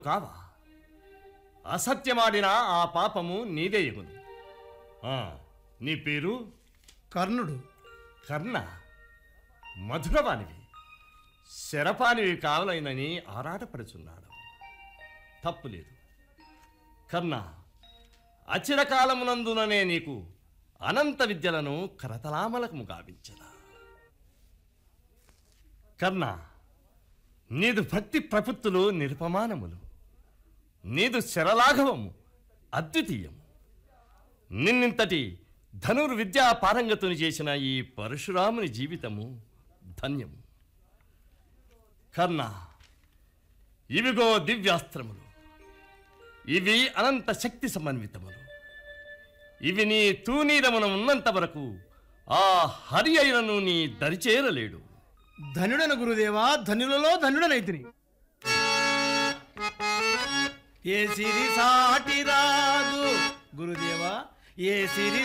కావా అసత్యమాడిన ఆ పాపము నీదే ఎగును ఆ, నీ పేరు కర్ణుడు కర్ణ మధురవానివి శరపానివి కావలైనని ఆరాటపడుచున్నాడు తప్పులేదు కర్ణ అచిరకాలమునందుననే నీకు అనంత విద్యలను కరతలామలకము గావించదా కర్ణ నీదు భక్తి ప్రపత్తులు నిరుపమానములు నీదు శరలాఘవము అద్వితీయము నిన్నింతటి ధనుర్విద్యా పారంగతుని చేసిన ఈ పరశురాముని జీవితము ధన్యము కర్ణ ఇవిగో దివ్యాస్త్రములు ఇవి అనంత శక్తి సమన్వితములు ఇవి నీ తూనీరమున ఉన్నంత వరకు ఆ హరి అయినను నీ దరిచేరలేడు ధనుడను గురుదేవా ధనులలో ధనుడనైతిని ఏ సిరి సాటి రాదు గురుదేవా ఏ సిరి